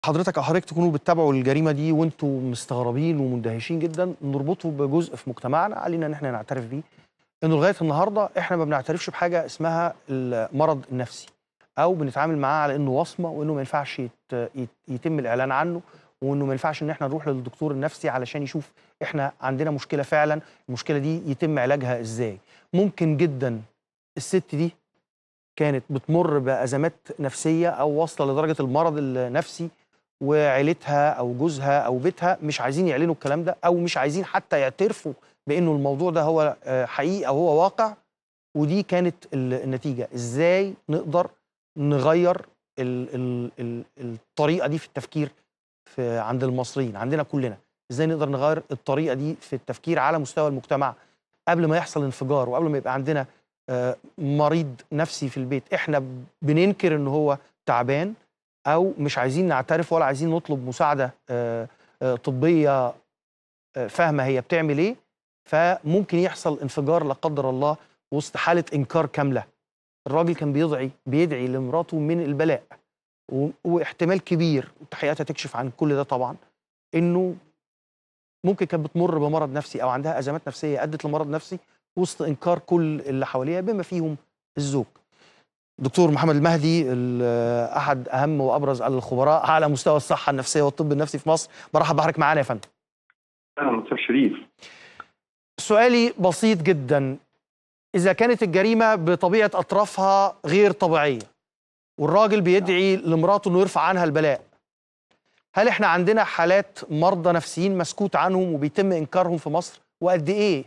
حضرتك او حضرتك تكونوا بتتابعوا الجريمه دي وانتوا مستغربين ومندهشين جدا نربطه بجزء في مجتمعنا علينا ان احنا نعترف بيه انه لغايه النهارده احنا ما بنعترفش بحاجه اسمها المرض النفسي او بنتعامل معاه على انه وصمه وانه ما ينفعش يت- يت- يتم الاعلان عنه وانه ما ينفعش ان احنا نروح للدكتور النفسي علشان يشوف احنا عندنا مشكله فعلا المشكله دي يتم علاجها ازاي ممكن جدا الست دي كانت بتمر بازمات نفسيه او واصله لدرجه المرض النفسي وعيلتها او جوزها او بيتها مش عايزين يعلنوا الكلام ده او مش عايزين حتى يعترفوا بانه الموضوع ده هو آه، حقيقي او هو واقع ودي كانت ال- النتيجه ازاي نقدر نغير ال ال ال الطريقه دي في التفكير في عند المصريين عندنا كلنا ازاي نقدر نغير الطريقه دي في التفكير على مستوى المجتمع قبل ما يحصل انفجار وقبل ما يبقى عندنا آه، مريض نفسي في البيت احنا بننكر ان هو تعبان او مش عايزين نعترف ولا عايزين نطلب مساعده آه، آه، طبيه آه، فاهمه هي بتعمل ايه فممكن يحصل انفجار لا قدر الله وسط حاله انكار كامله الراجل كان بيدعي بيدعي لمراته من البلاء و- واحتمال كبير وتحقيقاتها تكشف عن كل ده طبعا انه ممكن كانت بتمر بمرض نفسي او عندها ازمات نفسيه ادت لمرض نفسي وسط انكار كل اللي حواليها بما فيهم الزوج دكتور محمد المهدي ال- احد اهم وابرز الخبراء على مستوى الصحه النفسيه والطب النفسي في مصر برحب بحضرتك معانا يا فندم اهلا استاذ شريف سؤالي بسيط جدا اذا كانت الجريمه بطبيعه اطرافها غير طبيعيه والراجل بيدعي لمراته انه يرفع عنها البلاء هل احنا عندنا حالات مرضى نفسيين مسكوت عنهم وبيتم انكارهم في مصر وقد ايه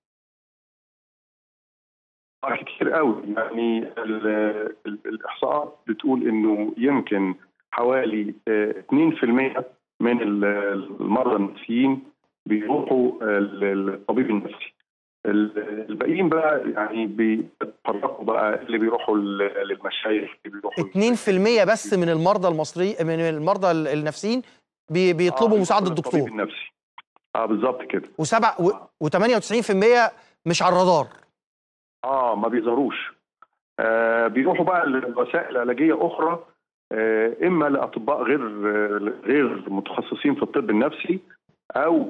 آه، كتير قوي يعني ال ال الاحصاءات بتقول انه يمكن حوالي آه، 2% من ال- المرضى النفسيين بيروحوا ال- الطبيب النفسي ال- الباقيين بقى يعني بيتفرقوا بقى اللي بيروحوا ل- للمشايخ اللي بيروحوا 2% بس من المرضى المصري من المرضى ال- النفسيين بي- بيطلبوا آه، مساعده الطبيب الدكتور النفسي اه بالظبط كده وسبع و98% مش على الرادار اه ما بيظهروش آه بيروحوا بقى لوسائل علاجيه اخرى آه اما لاطباء غير آه غير متخصصين في الطب النفسي او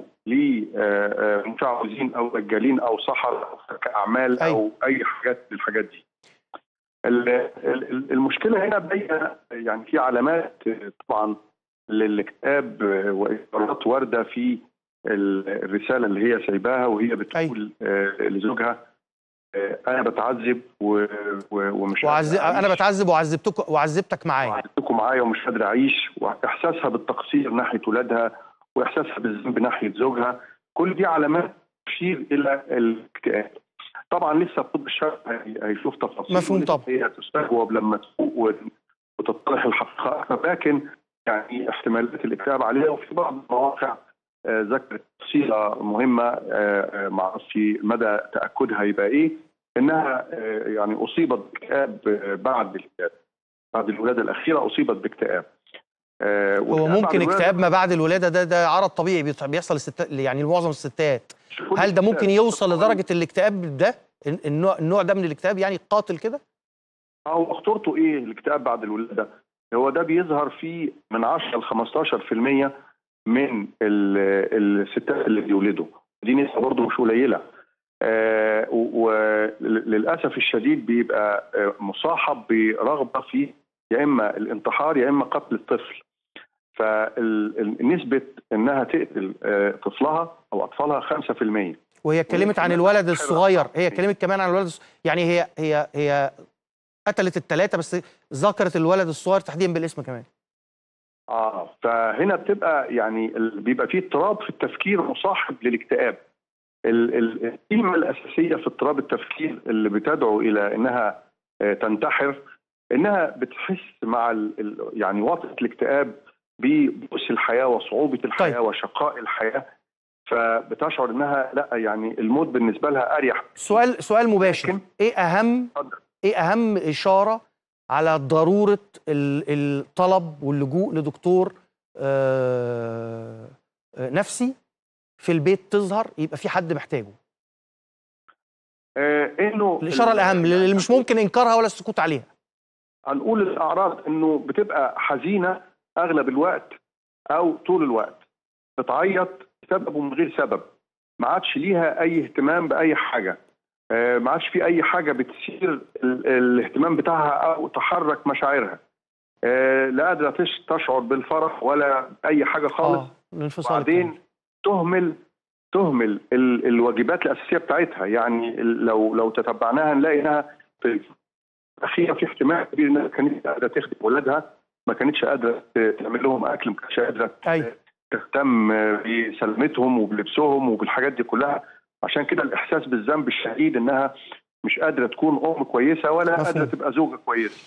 لمشعوذين او دجالين او سحر او فك اعمال أيوة. او اي حاجات من الحاجات دي. ال- ال- المشكله هنا باينه يعني في علامات آه، طبعا للاكتئاب آه، واشارات وارده في ال- الرساله اللي هي سايباها وهي بتقول آه، لزوجها آه، انا بتعذب و... و... ومش وعز... قادر انا أعيش. بتعذب وعذبتك وعذبتك معايا وعذبتكم معايا ومش قادر اعيش واحساسها بالتقصير ناحيه ولادها واحساسها بالذنب ناحيه زوجها كل دي علامات تشير الى الاكتئاب طبعا لسه الطب الشرعي هي- هيشوف تفاصيل مفهوم ولسه طبعا. هي تستجوب لما تفوق و- وتتضح الحقيقه اكثر لكن يعني احتمالات الاكتئاب عليها وفي بعض المواقع آه، ذكرت تفصيله مهمه آه، آه، ما اعرفش مدى تاكدها يبقى ايه انها آه، يعني اصيبت باكتئاب آه، بعد ال- بعد الولاده الاخيره اصيبت باكتئاب آه، هو واكتئاب بعد ممكن الولادة اكتئاب ما بعد الولاده ده ده عرض طبيعي بيط- بيحصل الستات يعني لمعظم الستات كل هل ده ممكن اكتئاب. يوصل لدرجه الاكتئاب ده الن- النوع النوع ده من الاكتئاب يعني قاتل كده هو خطورته ايه الاكتئاب بعد الولاده؟ هو ده بيظهر في من 10 ل 15% من ال- الستات اللي بيولدوا دي نسبه برضه مش قليله آه، و- وللاسف الشديد بيبقى آه، مصاحب برغبه في يا اما الانتحار يا اما قتل الطفل فنسبه انها تقتل آه، طفلها او اطفالها 5% وهي اتكلمت عن وكمان الولد حلوة. الصغير هي اتكلمت كمان عن الولد الص- يعني هي هي هي قتلت الثلاثه بس ذكرت الولد الصغير تحديدا بالاسم كمان اه فهنا بتبقى يعني ال- بيبقى في اضطراب في التفكير مصاحب للاكتئاب ال- ال- الكلمه الاساسيه في اضطراب التفكير اللي بتدعو الى انها آه، تنتحر انها بتحس مع ال- ال- يعني وطأة الاكتئاب ببؤس الحياه وصعوبه الحياه طيب. وشقاء الحياه فبتشعر انها لا يعني الموت بالنسبه لها اريح سؤال سؤال مباشر لكن- ايه اهم اتفضل. ايه اهم اشاره على ضروره ال- الطلب واللجوء لدكتور آه، آه، نفسي في البيت تظهر يبقى في حد محتاجه آه انه الاشاره الاهم اللي مش ممكن انكارها ولا السكوت عليها هنقول الاعراض انه بتبقى حزينه اغلب الوقت او طول الوقت بتعيط بسبب ومن غير سبب ما عادش ليها اي اهتمام باي حاجه آه، ما عادش في اي حاجه بتثير ال- الاهتمام بتاعها او تحرك مشاعرها آه، لا قادره تش- تشعر بالفرح ولا اي حاجه خالص اه الانفصال التام. وبعدين تهمل تهمل ال- الواجبات الاساسيه بتاعتها يعني ال- لو لو تتبعناها نلاقي انها في الاخيره في احتمال كبير انها كانت قادره تخدم اولادها ما كانتش قادره ت- تعمل لهم اكل ما كانتش قادره ايوه تهتم بسلامتهم وبلبسهم وبالحاجات دي كلها عشان كده الاحساس بالذنب الشديد انها مش قادره تكون ام كويسه ولا مفهوم. قادره تبقى زوجه كويسه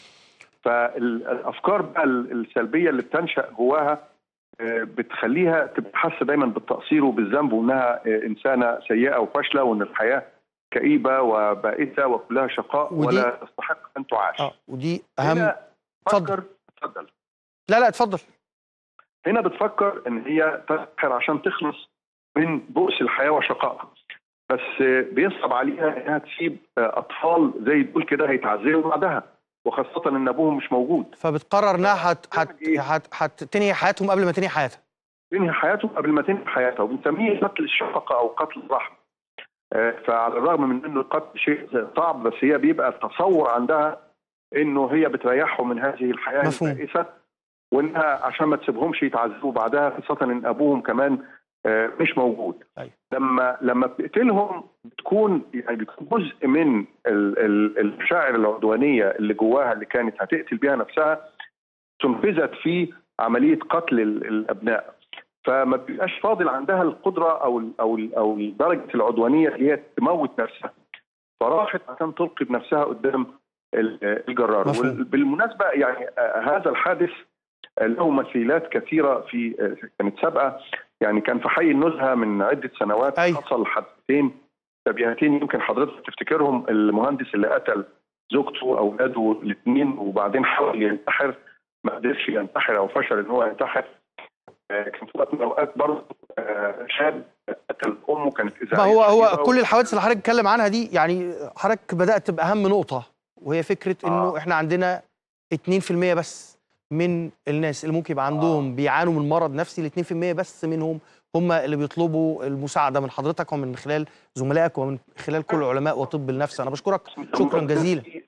فالافكار بقى السلبيه اللي بتنشا جواها آه، بتخليها تبقى حاسه دايما بالتقصير وبالذنب وانها آه، انسانه سيئه وفاشله وان الحياه كئيبه وبائسه وكلها شقاء ودي- ولا تستحق ان تعاش. اه ودي اهم هنا اتفضل. تفكر اتفضل لا لا اتفضل هنا بتفكر ان هي تنتحر عشان تخلص من بؤس الحياه وشقائها بس آه، بيصعب عليها انها تسيب آه، اطفال زي دول كده هيتعذبوا بعدها وخاصه ان ابوهم مش موجود فبتقرر انها هت هت إيه؟ هت هتنهي حياتهم قبل ما تنهي حياتها تنهي حياتهم قبل ما تنهي حياتها وبنسميه قتل الشفقه او قتل الرحمه آه، فعلى الرغم من انه القتل شيء صعب بس هي بيبقى التصور عندها انه هي بتريحهم من هذه الحياه مفهوم. البائسه وانها عشان ما تسيبهمش يتعذبوا بعدها خاصه ان ابوهم كمان آه، مش موجود أيوة. لما لما بتقتلهم بتكون يعني بيكون جزء من ال- ال- المشاعر العدوانيه اللي جواها اللي كانت هتقتل بيها نفسها تنفذت في عمليه قتل ال- الابناء فما بيبقاش فاضل عندها القدره او ال او ال او درجه العدوانيه اللي هي تموت نفسها فراحت عشان تلقي بنفسها قدام ال- الجرار مفهوم. وبالمناسبه يعني آه، هذا الحادث آه، له مثيلات كثيره في آه، كانت سابقه يعني كان في حي النزهه من عده سنوات أي. حصل حادثتين شبيهتين يمكن حضرتك تفتكرهم المهندس اللي قتل زوجته واولاده الاثنين وبعدين حاول ينتحر ما قدرش ينتحر او فشل ان هو ينتحر آه، كان في وقت من الاوقات برضه آه، شاب قتل امه كانت ما اذاعيه هو هو شديدة كل الحوادث اللي حضرتك بتتكلم عنها دي يعني حضرتك بدات باهم نقطه وهي فكره انه آه. احنا عندنا 2% بس من الناس اللي ممكن يبقى عندهم بيعانوا من مرض نفسي ال 2% بس منهم هم اللي بيطلبوا المساعده من حضرتك ومن خلال زملائك ومن خلال كل علماء وطب النفس انا بشكرك شكرا جزيلا